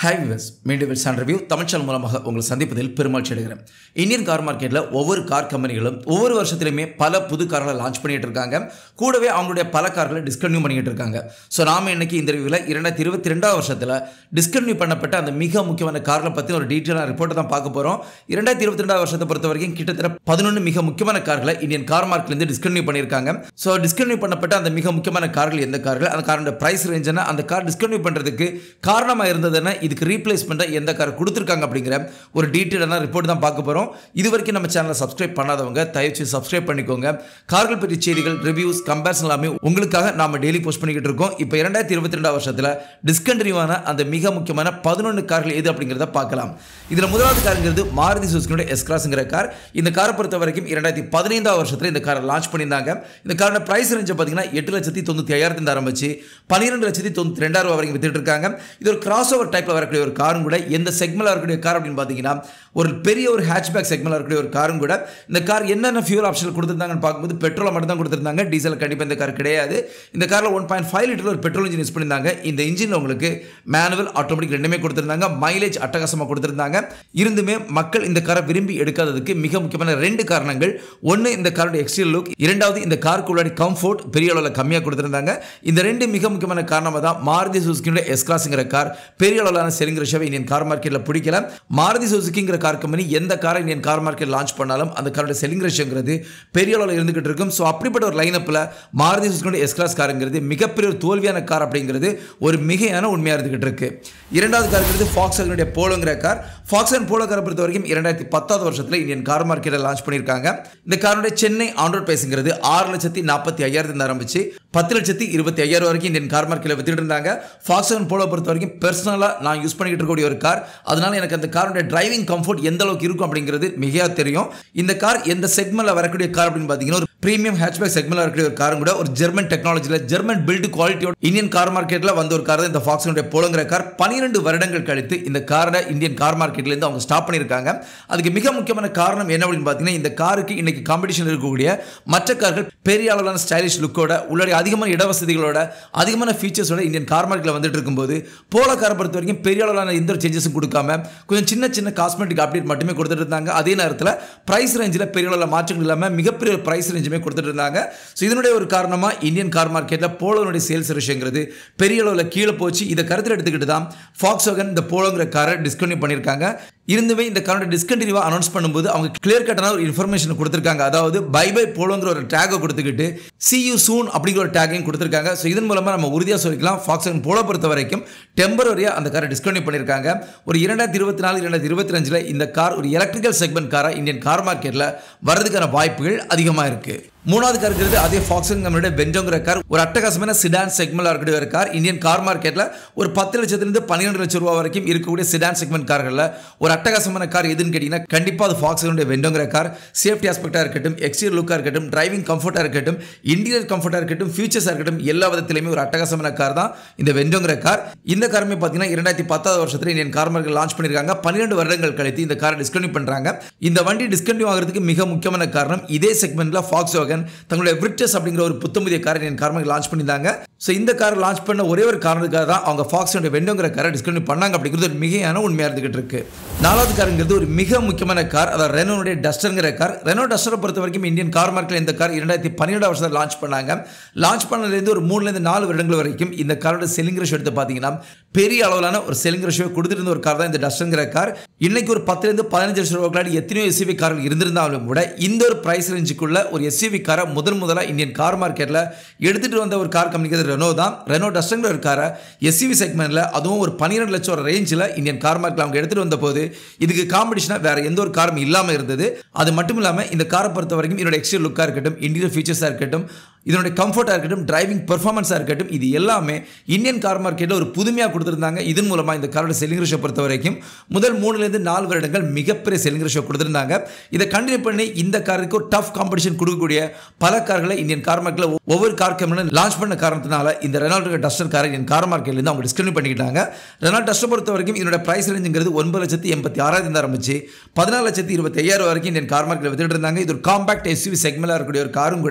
hi viewers மீண்டும் வில்சான் review தமிழ்ச்சல் மூலமாக உங்களை சந்திப்பதில் பெருமகிழ்ச்சி அடைகிறேன் இந்தியன் கார் மார்க்கெட்டில் ஒவ்வொரு கார் கம்பெனிகளும் ஒவ்வொரு வருஷத்துலையுமே பல புது கார்களை லான்ச் பண்ணிட்டு இருக்காங்க கூடவே அவங்களுடைய பல கார்களை டிஸ்கன்யூ பண்ணிட்டு இருக்காங்க ஸோ நாம இன்னைக்கு இந்த ரிவ்யூவில் இரண்டாயிரத்தி இருபத்தி ரெண்டாவது வருஷத்தில் டிஸ்கன்யூ பண்ணப்பட்ட அந்த மிக முக்கியமான கார்களை பற்றி ஒரு டீட்டெயிலான ரிப்போர்ட்டை தான் பார்க்க போகிறோம் இரண்டாயிரத்தி இருபத்தி ரெண்டாவது வருஷத்தை பொறுத்த வரைக்கும் கிட்டத்தட்ட பதினொன்று மிக முக்கியமான கார்களை இந்தியன் கார் மார்க்கெட்லேருந்து டிஸ்கன்யூ பண்ணியிருக்காங்க ஸோ டிஸ்கன்யூ பண்ணப்பட்ட அந்த மிக முக்கியமான கார்கள் எந்த கார்கள் அந்த காரோட ப்ரைஸ் ரேஞ்ச் என்ன அந்த கார் டிஸ்கன்யூ பண்ணுறதுக்கு காரணமாக இருந்ததுன்னா இதுக்கு ரீப்ளேஸ்மெண்ட்டாக எந்த கார் கொடுத்துருக்காங்க அப்படிங்கிற ஒரு டீட்டெயிலான ரிப்போர்ட் தான் பார்க்க போகிறோம் இது வரைக்கும் நம்ம சேனலை சப்ஸ்கிரைப் பண்ணாதவங்க தயவுச்சு சப்ஸ்கிரைப் பண்ணிக்கோங்க கார்கள் பற்றிய செய்திகள் ரிவ்யூஸ் கம்பேரிசன் எல்லாமே உங்களுக்காக நாம டெய்லி போஸ்ட் பண்ணிக்கிட்டு இருக்கோம் இப்போ இரண்டாயிரத்தி இருபத்தி ரெண்டாம் வருஷத்தில் டிஸ்கண்டினியூவான அந்த மிக முக்கியமான பதினொன்று கார்கள் எது அப்படிங்கிறத பார்க்கலாம் இதில் முதலாவது காருங்கிறது மாருதி சுசுக்கியோட எஸ் கிராஸ்ங்கிற கார் இந்த காரை பொறுத்த வரைக்கும் இரண்டாயிரத்தி பதினைந்தாவது வருஷத்தில் இந்த காரை லான்ச் பண்ணியிருந்தாங்க இந்த காரோட ப்ரைஸ் ரேஞ்சை பார்த்தீங்கன்னா எட்டு லட்சத்தி தொண்ணூற்றி ஐயாயிரத்து ஆரம்பிச்சு பன்னிரெண்டு லட்சத்தி தொண்ணூற்றி ரெண்டாயிரம் ரூபா வரைக்கும் வித்துட்டு இருக்காங்க இது ஒரு கிராஸ் ஓவர் டைப்பில் வரக்கூடிய ஒரு காரும் கூட எந்த செக்மெண்ட்டில் வரக்கூடிய கார் அப்படின்னு பார்த்தீங்கன்னா ஒரு பெரிய ஒரு ஹேட்ச்பேக் செக்மெண்ட்டில் இருக்கக்கூடிய ஒரு காரும் கூட இந்த கார் என்னென்ன ஃபியூல் ஆப்ஷன் கொடுத்துருந்தாங்கன்னு பார்க்கும்போது பெட்ரோலை மட்டும் தான் கொடுத்துருந்தாங்க டீசல் கண்டிப்பாக இந்த கார் கிடையாது இந்த காரில் ஒன் பாயிண்ட் ஃபைவ் லிட்டர் ஒரு பெட்ரோல் இன்ஜின் யூஸ் பண்ணியிருந்தாங்க இந்த இன்ஜினில் உங்களுக்கு மேனுவல் ஆட்டோமேட்டிக் ரெண்டுமே கொடுத்துருந்தாங்க மைலேஜ் அட்டகாசமாக கொடுத்துருந்தாங்க இருந்துமே மக்கள் இந்த காரை விரும்பி எடுக்காததுக்கு மிக முக்கியமான ரெண்டு காரணங்கள் ஒன்று இந்த காரோட எக்ஸ்டீரியர் லுக் இரண்டாவது இந்த காருக்கு உள்ளாடி கம்ஃபோர்ட் பெரிய அளவில் கம்மியாக கொடுத்துருந்தாங்க இந்த ரெண்டு மிக முக்கியமான காரணமாக தான் மாருதி சுசுக்கியோட எஸ் கிளாஸுங்கிற கார் பெரிய அளவிலான செல்லிங் ரேஷியோவை இந்தியன் கார் மார்க்கெட்டில் பிடிக்கல மாருதி சுசுக்கிங்கிற கார் கம்பெனி எந்த காரை இந்தியன் கார் மார்க்கெட் லான்ச் பண்ணாலும் அந்த காரோட செல்லிங் ரேஷியோங்கிறது பெரிய அளவில் இருந்துகிட்டு இருக்கும் ஸோ அப்படிப்பட்ட ஒரு லைனப்பில் மாருதி சுசுக்கியோட எஸ் கிளாஸ் காருங்கிறது மிகப்பெரிய ஒரு தோல்வியான கார் அப்படிங்கிறது ஒரு மிகையான உண்மையாக இருந்துகிட்டு இருக்கு இரண்டாவது காருங்கிறது ஃபாக்ஸனுடைய போலோங்கிற கார் ஃபாக்ஸன் போலோ காரை பொறுத்த வரைக்கும் இரண்டாயிரத்தி பத்தாவது வருஷத்தில் இந்தியன் கார் மார்க்கெட்டில் லான்ச் பண்ணியிருக்காங்க இந்த காரோட சென்னை ஆண்ட்ராய்ட் பேசுங்கிறது ஆறு லட்சத்தி நாற்பத்தி ஐயாயிரத்து ஆரம்பிச்சு பத்து லட்சத்தி இருபத்தி ஐயாயிரம் வரைக்கும் இந்தியன் கார் மார்க்கெட்டில் வித்துட்டு இருந்தாங்க ஃபாக்ஸன் போலோ பொறுத்த வரைக்கும் பர்சனலாக நான் யூஸ் பண்ணிக்கிட்டு இருக்கக்கூடிய ஒரு கார் அதனால எனக்கு அந்த காரோட டிரைவிங் கம்ஃபர்ட் எந்த அளவுக்கு இருக்கும் அப்படிங்கிறது மிகையா தெரியும் இந்த கார் எந்த செக்மெண்ட்ல வரக்கூடிய கார் அப்படின்னு பார்த்தீங்கன்னா ஒரு பிரீமியம் ஹேட்ச்பேக் செக்மெண்ட்ல வரக்கூடிய ஒரு காரும் கூட ஒரு ஜெர்மன் டெக்னாலஜியில் ஜெர்மன் பில்டு குவாலிட்டியோட இந்தியன் கார் மார்க்கெட்டில் வந்த ஒரு கார் தான் இந்த ஃபாக்ஸனுடைய போலோங்கிற கார் பன்னிரெண்டு வருடங்கள் கழித்து இந்த காரை இந்தியன் கார் மார்க்கெட்லேருந்து அவங்க ஸ்டாப் பண்ணியிருக்காங்க அதுக்கு மிக முக்கியமான காரணம் என்ன அப்படின்னு பார்த்தீங்கன்னா இந்த காருக்கு இன்னைக்கு காம்படிஷன் இருக்கக்கூடிய மற்ற கார்கள் பெரிய அளவிலான ஸ்டைலிஷ் லுக்கோட உள்ளாடி அதிகமான இடவசதிகளோட அதிகமான ஃபீச்சர்ஸோட இந்தியன் கார் மார்க்கெட்டில் வந்துட்டு இருக்கும்போது போலோ காரை பொறுத்த வரைக்கும் பெரிய அளவிலான எந்த ஒரு சேஞ்சஸும் கொடுக்காம கொஞ்சம் சின்ன சின்ன காஸ்மெட்டிக் அப்டேட் மட்டுமே கொடுத்துட்டு இருந்தாங்க அதே நேரத்தில் ப்ரைஸ் ரேஞ்சில் பெரிய அளவில் மாற்றங்கள் இல்லாமல் மிகப்பெரிய ஒரு ப்ரைஸ் ரேஞ்சுமே கொடுத்துட்டு இருந்தாங்க ஸோ இதனுடைய ஒரு காரணமாக இந்தியன் கார் மார்க்கெட்டில் போலோனுடைய சேல்ஸ் ரேஷியோங்கிறது பெரிய அளவில் கீழே போச்சு இதை கருத்தில் எடுத்துக்கிட்டு தான் ஃபாக்ஸ் இந்த போலோங்கிற காரை டிஸ்கன்யூ பண்ணியிருக்காங்க இருந்துமே இந்த காரோட டிஸ்கண்டினியூவாக அனௌன்ஸ் பண்ணும்போது அவங்க கிளியர் கட்டான ஒரு இன்ஃபர்மேஷன் கொடுத்துருக்காங்க அதாவது பை பை போலோங்கிற ஒரு டேகை கொடுத்துக்கிட்டு சி யூ சூன் அப்படிங்கிற ஒரு டேகையும் கொடுத்துருக்காங்க ஸோ இதன் மூலமாக நம்ம உறுதியாக சொல்லிக்கலாம் ஃபாக்ஸ் போலோ பொறுத்த வரைக்கும் டெம்பரரியாக அந்த காரை டிஸ்கன்யூ பண்ணியிருக்காங்க ஒரு இரண்டாயிரத்தி இருபத்தி நாலு இரண்டாயிரத்தி இருபத்தி அஞ்சில் இந்த கார் ஒரு எலக்ட்ரிக்கல் செக்மெண்ட் காராக இந்தியன் கார் மார்க்கெட்டில் வரதுக்கான வாய்ப்புகள் அதிகமாக இருக்குது மூணாவது கார் இருக்கிறது அதே ஃபாக்ஸன் நம்மளுடைய பெஞ்சோங்கிற கார் ஒரு அட்டகாசமான சிடான் செக்மெண்ட்ல இருக்கக்கூடிய ஒரு கார் இந்தியன் கார் மார்க்கெட்டில் ஒரு பத்து லட்சத்திலிருந்து பன்னிரெண்டு லட்சம் ரூபா வரைக்கும் இருக்கக்கூடிய சிடான் செக்மெண்ட் கார்களில் ஒரு அட்டகாசமான கார் எதுன்னு கேட்டிங்கன்னா கண்டிப்பாக அது ஃபாக்ஸனுடைய வெண்டோங்கிற கார் சேஃப்டி ஆஸ்பெக்டாக இருக்கட்டும் எக்ஸ்டீரியர் லுக்காக இருக்கட்டும் டிரைவிங் கம்ஃபர்ட்டாக இருக்கட்டும் இன்டீரியர் கம்ஃபர்ட்டாக இருக்கட்டும் ஃபியூச்சர்ஸாக இருக்கட்டும் எல்லா விதத்திலையுமே ஒரு அட்டகாசமான கார் தான் இந்த வெண்டோங்கிற கார் இந்த காருமே பார்த்தீங்கன்னா இரண்டாயிரத்தி பத்தாவது வருஷத்தில் இந்தியன் கார் மார்க்கெட் லான்ச் பண்ணியிருக்காங்க பன்னிரெண்டு வருடங்கள் கழித்து இந்த காரை டிஸ்கன்யூ பண்ணுறாங்க இந்த வண்டி டிஸ்கன்யூ ஆகிறதுக்கு மிக முக்கியமான காரணம் இதே செக்மெண்ட்டில் ஃபாக்ஸ் வேகன் தங்களுடைய விர்டஸ் அப்படிங்கிற ஒரு புத்தமுதிய காரை என் கார் லான்ச் பண்ணியிருந்தாங்க ஸோ இந்த காரை லான்ச் பண்ண ஒரே ஒரு காரணத்துக்காக தான் அவங்க ஃபாக்ஸ் வெண்டோங்கிற காரை டிஸ்கன்யூ பண்ணாங்க அப்படிங்கிறது ஒரு மிகையான உண்மையாக இருந்துகிட்டு இருக்கு நாலாவது காருங்கிறது ஒரு மிக முக்கியமான கார் அதாவது ரெனோனுடைய டஸ்டருங்கிற கார் ரெனோ டஸ்டரை பொறுத்த வரைக்கும் இந்தியன் கார் மார்க்கெட் இந்த கார் இரண்டாயிரத்தி பன்னிரெண்டாம் வருஷத்தில் லான்ச் பண்ணாங்க லான்ச் பண்ணதுலேருந்து ஒரு மூணுலேருந்து நாலு வருடங்கள் வரைக்கும் இந்த காரோட செல்லிங் ரேஷியோ எடுத்து பார்த்தீங்கன்னா பெரிய அளவிலான ஒரு செல்லிங் ரேஷியோ கொடுத்துட்டு இருந்த ஒரு கார் தான் இந்த டஸ்டருங்கிற கார் இன்னைக்கு ஒரு பத்துலேருந்து பதினஞ்சு லட்சம் ரூபாய்க்கு எத்தனையோ எஸ்யூவி கார்கள் இருந்திருந்தாலும் கூட இந்த ஒரு பிரைஸ் ரேஞ்சுக்குள்ள ஒரு எஸ்யூவி காரை முதன் முதலாக இந்தியன் கார் மார்க்கெட்டில் எடுத்துகிட்டு வந்த ஒரு கார் கம்பெனிக்கு ரெனோ தான் ரெனோ டஸ்டங்கிற ஒரு காரை எஸ்யூவி செக்மெண்ட்டில் அதுவும் ஒரு பன்னிரெண்டு லட்சம் ரேஞ்சில் இந்தியன் கார் மார்க்கெட்டில் அவங்க எடுத்துகிட்டு வந்த போது இதுக்கு காம்படிஷனாக வேறு எந்த ஒரு காரும் இல்லாமல் இருந்தது அது மட்டும் இல்லாமல் இந்த காரை பொறுத்த வரைக்கும் இதோட எக்ஸ்டீரியர் லுக்காக இருக்கட்டும் இன்டீரியர் ஃபீச்சர்ஸாக இருக்கட்டும் இதனுடைய கம்ஃபர்ட்டாக இருக்கட்டும் டிரைவிங் பெர்ஃபார்மன்ஸாக இருக்கட்டும் இது எல்லாமே இந்தியன் கார் மார்க்கெட்டில் ஒரு புதுமையாக கொடுத்துருந்தாங்க இதன் மூலமாக இந்த காரோட செல்லிங் ரேஷோ பொறுத்த வரைக்கும் முதல் மூணுலேருந்து நாலு வருடங்கள் மிகப்பெரிய செல்லிங் ரேஷோ கொடுத்துருந்தாங்க இதை கண்டினியூ பண்ணி இந்த காருக்கு ஒரு டஃப் காம்படிஷன் கொடுக்கக்கூடிய பல கார்களை இந்தியன் கார் மார்க்கெட்டில் ஒவ்வொரு கார் கம்பெனியும் லான்ச் பண்ண காரணத்தினால இந்த ரெனால்டோ டஸ்டர் காரை இந்தியன் கார் மார்க்கெட்லேருந்து அவங்க டிஸ்கன்யூ பண்ணிக்கிட்டாங்க ரெனால்ட் டஸ்டர் பொறுத்த வரைக்கும் இதனோட பிரைஸ் ரேஞ்சுங்கிறது ஒன்பது லட்சத்தி எண்பத்தி ஆறாயிரம் ஆரம்பிச்சு பதினாலு லட்சத்தி இருபத்தி ஐயாயிரம் வரைக்கும் இந்தியன் கார் மார்க்கெட்டில் வித்துட்டு இருந்தாங்க இது ஒரு காம்பாக்ட் எஸ்யூவி செக்மெண்ட்டாக இருக்கக்கூடிய ஒரு காரும் கூட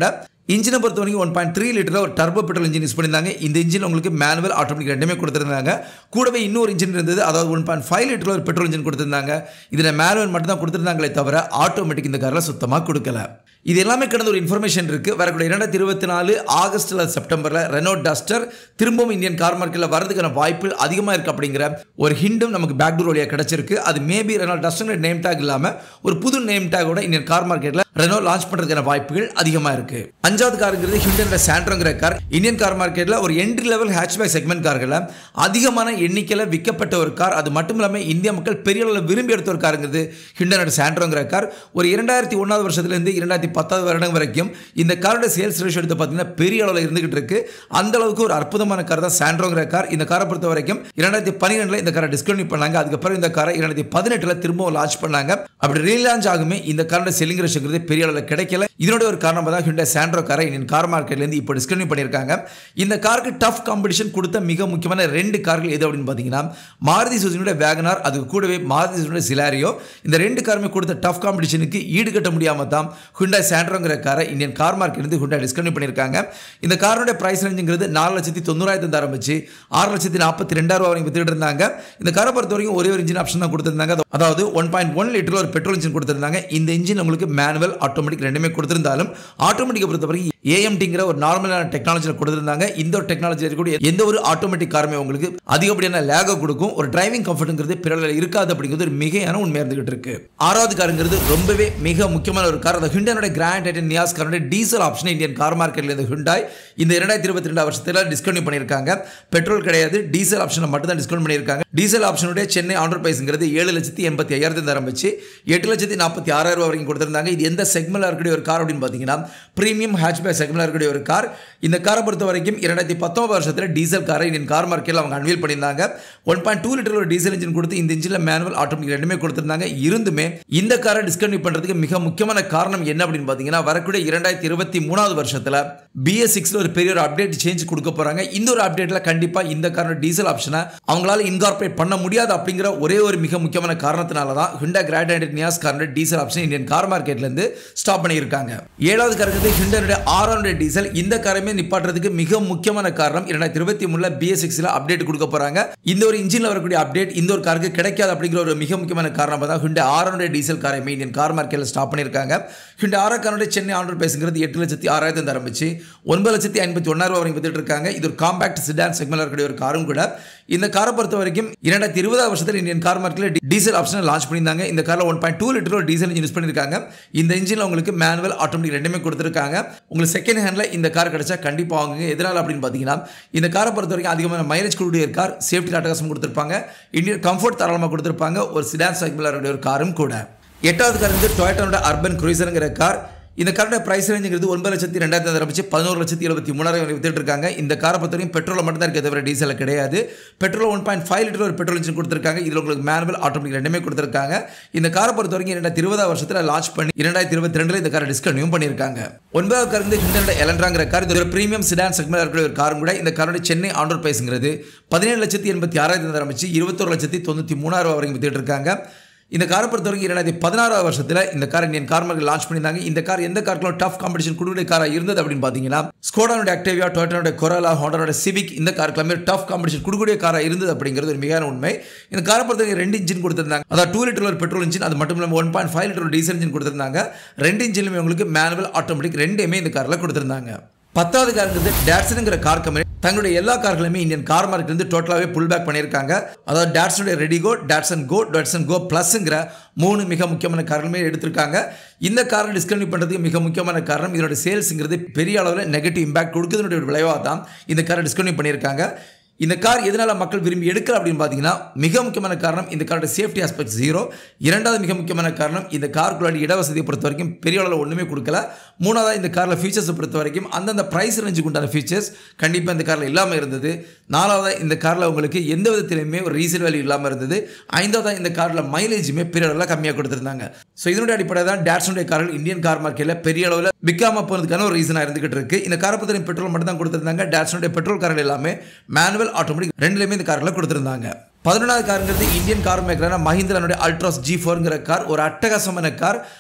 இன்ஜினை பொறுத்த வரைக்கும் ஒன் பாயிண்ட் த்ரீ லிட்டரில் ஒரு டர்போ பெட்ரோல் இன்ஜின் யூஸ் பண்ணியிருந்தாங்க இந்த இன்ஜின் உங்களுக்கு மேனுவல் ஆட்டோமேட்டிக் ரெண்டுமே கொடுத்துருந்தாங்க கூடவே இன்னொரு இன்ஜின் இருந்தது அதாவது ஒன் பாயிண்ட் ஃபைவ் லிட்டரில் ஒரு பெட்ரோல் இன்ஜின் கொடுத்துருந்தாங்க இதில் மேனுவல் மட்டும் தான் கொடுத்துருந்தாங்களே தவிர ஆட்டோமேட்டிக் இந்த காரில் சுத்தமாக கொடுக்கல இது எல்லாமே கடந்த ஒரு இன்ஃபர்மேஷன் இருக்குது வரக்கூடிய இரண்டாயிரத்தி இருபத்தி நாலு ஆகஸ்ட்டில் செப்டம்பரில் ரெனோ டஸ்டர் திரும்பவும் இந்தியன் கார் மார்க்கெட்டில் வரதுக்கான வாய்ப்புகள் அதிகமாக இருக்குது அப்படிங்கிற ஒரு ஹிண்டும் நமக்கு பேக்டோர் வழியாக கிடச்சிருக்கு அது maybe Renault Duster name tag இல்லாமல் ஒரு புது நேம் டேக்கோட இந்தியன் கார் மார்க்கெட்டில் ரெனோ லான்ச் பண்ணுறதுக்கான வாய்ப்புகள் அதிகமாக இருக்குது அஞ்சாவது காருங்கிறது ஹிண்டனோட சாண்ட்ரோங்கிற கார் இந்தியன் கார் மார்க்கெட்டில் ஒரு என்ட்ரி லெவல் ஹேட்ச்பேக் செக்மெண்ட் கார்களில் அதிகமான எண்ணிக்கையில் விற்கப்பட்ட ஒரு கார் அது மட்டும் இல்லாமல் இந்திய மக்கள் பெரிய அளவில் விரும்பி எடுத்த ஒரு காருங்கிறது ஹிண்டனோட சாண்ட்ரோங்கிற கார் ஒரு இரண்டாயிரத்தி ஒன்றாவது வருஷத்துலேருந்து இரண்டாயிரத்தி பத்தாவது வருடம் வரைக்கும் இந்த காரோட சேல்ஸ் ரேஷியோ எடுத்து பார்த்தீங்கன்னா பெரிய அளவில் இருந்துகிட்டு இருக்கு அந்த அளவுக்கு ஒரு அற்புதமான கார் தான் சாண்ட்ரோங்கிற கார் இந்த காரை பொறுத்த வரைக்கும் இரண்டாயிரத்தி பன்னிரெண்டில் இந்த காரை டிஸ்கவுண்ட் பண்ணாங்க அதுக்கப்புறம் இந்த காரை இரண்டாயிரத்தி பதினெட்டில் திரும்பவும் லான்ச் பண்ணாங்க அப்படி ரீலான்ச் ஆகுமே இந்த காரோட செல்லிங் ரேஷோங்கிறது பெரிய அளவில் கிடைக்கல இதனோட ஒரு காரணமாக தான் ஹிண்டா சாண்ட்ரோ காரை இந்தியன் கார் மார்க்கெட்லேருந்து இப்போ டிஸ்கவுண்ட் பண்ணியிருக்காங்க இந்த காருக்கு டஃப் காம்படிஷன் கொடுத்த மிக முக்கியமான ரெண்டு கார்கள் எது அப்படின்னு பார்த்தீங்கன்னா மாருதி சுசுகியோட வேகனார் அதுக்கு கூடவே மாருதி சுசுகியோட சிலாரியோ இந்த ரெண்டு காருமே கொடுத்த டஃப் காம்படிஷனுக்கு ஈடுகட்ட முடியாமல் தான் ஹுண்டா சாண்ட்ரோங்கிற காரை இந்தியன் கார் மார்க்கெட்லேருந்து ஹுண்டா டிஸ்கவுண்ட் பண்ணியிருக்காங்க இந்த காரோட பிரைஸ் ரேஞ்சுங்கிறது நாலு லட்சத்தி தொண்ணூறாயிரத்து ஆரம்பிச்சு ஆறு லட்சத்தி நாற்பத்தி ரெண்டாயிரம் ரூபா வரைக்கும் வித்துட்டு இருந்தாங்க இந்த காரை பொறுத்த வரைக்கும் ஒரே ஒரு இன்ஜின் ஆப்ஷன் தான் கொடுத்திருந்தாங்க அதாவது ஒன் பாயிண்ட் ஒன் லிட்டர் ஒரு பெட்ரோல் இன்ஜின் கொடுத்திருந்தாங்க இந்த இன்ஜின் உங்களுக்கு மேனுவல் ஆட்டோமேட்டிக் ரெண்டுமே கொடுத்திருந்தாலும் ஆட்டோமேட்டிக்கை பொறுத்த வரைக்கும் ஏஎம்டிங்கிற ஒரு நார்மலான டெக்னாலஜியில் கொடுத்திருந்தாங்க இந்த ஒரு டெக்னாலஜி இருக்கக்கூடிய எந்த ஒரு ஆட்டோமேட்டிக் காருமே உங்களுக்கு அதிகப்படியான லேக கொடுக்கும் ஒரு டிரைவிங் கம்ஃபர்ட்ங்கிறது பிறகு இருக்காது அப்படிங்கிறது ஒரு மிகையான உண்மையாக இருந்துகிட்டு இருக்கு ஆறாவது காருங்கிறது ரொம்பவே மிக முக்கியமான ஒரு கார் அந்த ஹிண்டனோட கிராண்ட் டைட்டன் நியாஸ் காரோட டீசல் ஆப்ஷன் இந்தியன் கார் மார்க்கெட்டில் இந்த ஹுண்டாய் இந்த இரண்டாயிரத்தி இருபத்தி ரெண்டு வருஷத்தில் டிஸ்கவுண்ட் பண்ணியிருக்காங்க பெட்ரோல் கிடையாது டீசல் ஆப்ஷனை மட்டும் தான் டிஸ்கவுண்ட் பண்ணியிருக்காங்க டீசல் ஆப்ஷனுடைய சென்னை ஆண்டர் பிரைஸ்ங்கிறது ஏழு லட்சத்தி எண்பத்தி ஐயாயிரத்து ஆரம்பிச்சு எட்டு லட்சத்தி நாற்பத்தி ஆறாயிரம் ரூபாய் வரைக்கும் கொடுத்திருந்தாங்க இது எந்த செக்மெண்ட்ல இருக்கக்கூடிய ஒரு கார் அப்படின்னு பார்த்தீங்கன்னா பிரீமியம் ஹேட்ச்பேக் செக்மெண்ட்ல இருக்கக்கூடிய ஒரு கார் இந்த காரை பொறுத்த வரைக்கும் இரண்டாயிரத்தி பத்தொன்பது வருஷத்தில் டீசல் காரை இந்தியன் கார் மார்க்கெட்டில் அவங்க அன்வீல் பண்ணியிருந்தாங்க ஒன் பாயிண்ட் டூ லிட்டர் ஒரு டீசல் இன்ஜின் கொடுத்து இந்த இன்ஜினில் மேனுவல் ஆட்டோமேட்டிக் ரெண்டுமே கொடுத்திருந்தாங்க இருந்துமே இந்த காரை டிஸ்கண்டினியூ பண்ணுறதுக்கு மிக முக்கியமான காரணம் என்ன அப்படின்னு பார்த்தீங்கன்னா வரக்கூடிய இரண்டாயிரத்தி இருபத்தி மூணாவது வருஷத்தில் பிஎஸ் சிக்ஸில் ஒரு பெரிய ஒரு அப்டேட் சேஞ்ச் கொடுக்க போகிறாங்க இந்த ஒரு அப்டேட்டில் கண்டிப்பாக இந்த காரோட டீசல் ஆப்ஷனை அவங்களால இன்கார்பரேட் பண்ண முடியாது அப்படிங்கிற ஒரே ஒரு மிக முக்கியமான காரணத்தினால தான் ஹிண்டா கிராண்ட் நியாஸ் காரோட டீசல் ஆப்ஷன் இந்தியன் கார் மார்க்கெட்லேருந்து ஸ்டாப் பண்ணியிருக்காங்க ஏழாவது காருக்கு ஹிண்டனுடைய ஆறாவது டீசல் இந்த காரமே நிப்பாட்டுறதுக்கு மிக முக்கியமான காரணம் இரண்டாயிரத்தி இருபத்தி மூணுல பிஎஸ் சிக்ஸில் அப்டேட் கொடுக்க போகிறாங்க இந்த ஒரு இன்ஜினில் வரக்கூடிய அப்டேட் இந்த ஒரு காருக்கு கிடைக்காது அப்படிங்கிற ஒரு மிக முக்கியமான காரணம் தான் ஹிண்டா ஆறாவது டீசல் காரை இந்தியன் கார் மார்க்கெட்டில் ஸ்டாப் பண்ணியிருக்காங்க ஹிண்டா ஆரா காரோட சென்னை ஆண்டர் பேசுங்கிறது எட்டு லட்சத்தி ஆறாயிரத்தி ஆரம்பிச்சு ஒன்பது லட்சத்தி ஐம்பத்தி ஒன்றாயிரம் வரைக்கும் வித்துட்டு இருக்காங்க இது ஒரு காம்பாக்ட் சிடான் செக்மெண்ட் இருக்கக்கூடிய ஒரு காரும் கூட இந்த காரை பொறுத்த வரைக்கும் இரண்டாயிரத்தி இருபதாவது வருஷத்தில் இந்தியன் கார் மார்க்கெட்டில் டீசல் ஆப்ஷனை லான்ச் பண்ணியிருந்தாங்க இந்த காரில் ஒன் பாயிண்ட் டூ லிட்டர் ஒரு டீசல் இன்ஜின் யூஸ் பண்ணியிருக்காங்க இந்த இன்ஜினில் உங்களுக்கு மேனுவல் ஆட்டோமேட்டிக் ரெண்டுமே கொடுத்துருக்காங்க உங்களுக்கு செகண்ட் ஹேண்டில் இந்த கார் கிடைச்சா கண்டிப்பாக வாங்குங்க எதனால் அப்படின்னு பார்த்தீங்கன்னா இந்த காரை பொறுத்த வரைக்கும் அதிகமான மைலேஜ் கொடுக்கூடிய கார் சேஃப்டி அட்டகாசம் கொடுத்துருப்பாங்க இந்தியன் கம்ஃபர்ட் தாராளமாக கொடுத்துருப்பாங்க ஒரு சிடான் செக்மெண்ட் ஒரு காரும் கூட எட்டாவது கார் வந்து டொயட்டோட அர்பன் குரூசருங்கிற கார் இந்த காரோட பிரைஸ் ரேஞ்சுங்கிறது ஒன்பது லட்சத்தி ரெண்டாயிரத்தி ஆரம்பிச்சு பதினோரு லட்சத்தி எழுபத்தி மூணாயிரம் வரை வித்துட்டு இருக்காங்க இந்த காரை பொறுத்த வரைக்கும் பெட்ரோல் மட்டும் தான் இருக்குது தவிர டீசல் கிடையாது petrol one point five litre ஒரு பெட்ரோல் இன்ஜின் கொடுத்துருக்காங்க இதில் உங்களுக்கு மேனுவல் ஆட்டோமேட்டிக் ரெண்டுமே கொடுத்துருக்காங்க இந்த காரை பொறுத்த வரைக்கும் இரண்டாயிரத்தி இருபதாம் வருஷத்தில் லான்ச் பண்ணி இரண்டாயிரத்தி இருபத்தி ரெண்டில் இந்த காரை டிஸ்கன்யூ பண்ணியிருக்காங்க ஒன்பதாவது கார் வந்து ஹிண்டனோட எலன்ட்ராங்கிற கார் இது ஒரு பிரீமியம் சிடான் செக்மெண்ட் இருக்கிற ஒரு காரும் கூட இந்த காரோட சென்னை ஆண்டர் பிரைஸுங்கிறது பதினேழு லட்சத்தி எண்பத்தி ஆறாயிரத்தி ஆரம்பிச்சு இருபத்தொரு லட்சத்தி தொண்ணூற்றி மூணாயிரம் வரைக்கும் வித்துட்டு இருக்காங்க இந்த காரை பொறுத்த வரைக்கும் இரண்டாயிரத்தி பதினாறாவது வருஷத்தில் இந்த car Indian car market launch பண்ணியிருந்தாங்க இந்த கார் எந்த காருக்கும் டஃப் காம்படிஷன் கொடுக்கக்கூடிய காராக இருந்தது அப்படின்னு பார்த்தீங்கன்னா ஸ்கோடானோட ஆக்டிவியா டொயட்டனோட கொரோலா ஹோண்டனோட சிவிக் இந்த காருக்குலாமே டஃப் காம்படிஷன் கொடுக்கக்கூடிய காராக இருந்தது அப்படிங்கிறது ஒரு மிகான உண்மை இந்த காரை பொறுத்த வரைக்கும் ரெண்டு இன்ஜின் கொடுத்திருந்தாங்க அதாவது டூ லிட்டர் ஒரு பெட்ரோல் இன்ஜின் அது மட்டும் இல்லாமல் one point five litre diesel engine கொடுத்திருந்தாங்க ரெண்டு இன்ஜினுமே உங்களுக்கு மேனுவல் ஆட்டோமேட்டிக் ரெண்டுமே இந்த காரில் கொடுத்திருந்தாங்க பத்தாவது காருங்கிறது டேட்சனுங்கிற கார் கம்பெனி தங்களுடைய எல்லா கார்களுமே இந்தியன் கார் மார்க்கெட் வந்து டோட்டலாகவே புல் பேக் பண்ணியிருக்காங்க அதாவது டேட்ஸனுடைய RediGO Datsun Go Datsun Go ப்ளஸ்ங்கிற மூணு மிக முக்கியமான காரணமே எடுத்திருக்காங்க இந்த காரை டிஸ்கண்டினியூ பண்ணுறதுக்கு மிக முக்கியமான காரணம் இதோட சேல்ஸுங்கிறது பெரிய அளவில் நெகட்டிவ் இம்பாக்ட் கொடுக்குறதுடைய விளைவாக தான் இந்த காரை டிஸ்கண்டினியூ பண்ணியிருக்காங்க இந்த கார் எதனால் மக்கள் விரும்பி எடுக்கல அப்படின்னு பார்த்தீங்கன்னா மிக முக்கியமான காரணம் இந்த காரோட சேஃப்டி ஆஸ்பெக்ட் ஜீரோ இரண்டாவது மிக முக்கியமான காரணம் இந்த காருக்குள்ளாடி இடவசதியை பொறுத்த வரைக்கும் பெரிய அளவில் ஒன்றுமே கொடுக்கல மூணாவது இந்த காரில் ஃபீச்சர்ஸை பொறுத்த வரைக்கும் அந்தந்த ப்ரைஸ் ரேஞ்சுக்கு உண்டான ஃபீச்சர்ஸ் கண்டிப்பாக இந்த காரில் இல்லாமல் இருந்தது நாலாவது இந்த காரில் உங்களுக்கு எந்த விதத்திலையுமே ஒரு ரீசேல் வேல்யூ இல்லாமல் இருந்தது ஐந்தாவது இந்த காரில் மைலேஜுமே பெரிய அளவில் கம்மியாக கொடுத்துருந்தாங்க ஸோ இதனுடைய அடிப்படையில் தான் டேட்ஸனுடைய கார்கள் இந்தியன் கார் மார்க்கெட்டில் பெரிய அளவில் விற்காம போகிறதுக்கான ஒரு ரீசனாக இருந்துகிட்டு இருக்கு இந்த காரை பொறுத்தவரை பெட்ரோல் மட்டும் தான் கொடுத்துருந்தாங்க டேட்ஸனுடைய பெட்ரோல் கார்கள் எல்லாமே மேனுவல் ஆட்டோமேட்டிக் ரெண்டுலேயுமே இந்த காரில் கொடுத்துருந்தாங்க பதினொன்றாவது காருங்கிறது இந்தியன் கார் மேக்கரான மஹிந்திரனுடைய அல்ட்ராஸ் ஜி ஃபோருங்கிற கார் ஒரு அட்டகாசமான கார்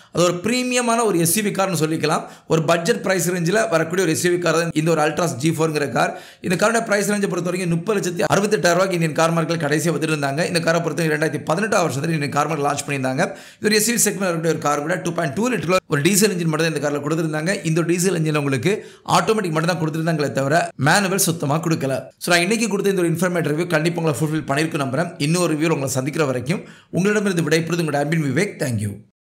அது ஒரு ப்ரீமியமான ஒரு எஸ்யூவி கார்னு சொல்லிக்கலாம் ஒரு பட்ஜெட் ப்ரைஸ் ரேஞ்சில் வரக்கூடிய ஒரு எஸ்யூவி கார் தான் இந்த ஒரு அல்ட்ராஸ் ஜி ஃபோருங்கிற கார் இந்த காரோட ப்ரைஸ் ரேஞ்சை பொறுத்த வரைக்கும் முப்பது லட்சத்தி அறுபத்தெட்டாயிரம் ரூபாய்க்கு இந்தியன் கார் மார்க்கெட் கடைசியாக வந்துருந்தாங்க இந்த காரை பொறுத்த வரைக்கும் ரெண்டாயிரத்தி பதினெட்டாம் வருஷத்தில் இந்த கார் மார்க்கெட் லான்ச் பண்ணியிருந்தாங்க இது ஒரு எஸ்யூவி செக்மெண்ட் இருக்கக்கூடிய ஒரு கார் கூட டூ பாயிண்ட் டூ லிட்டர் ஒரு டீசல் இன்ஜின் மட்டும் தான் இந்த காரில் கொடுத்துருந்தாங்க இந்த டீசல் இன்ஜின் உங்களுக்கு ஆட்டோமேட்டிக் மட்டும் தான் கொடுத்துருந்தாங்களே தவிர மேனுவல் சுத்தமாக கொடுக்கல ஸோ நான் இன்னைக்கு கொடுத்த இந்த ஒரு இன்ஃபர்மேட் ரிவ்யூ கண்டிப்பாக உங்களை ஃபுல்ஃபில் பண்ணியிருக்கும் நம்புறேன் இன்னொரு ரிவ்யூ உங்களை சந்திக்கிற வரைக்கும் உங்களிடமிருந்து விடைபெறுது உங்களோட அன்பின் விவேக் தேங்க்யூ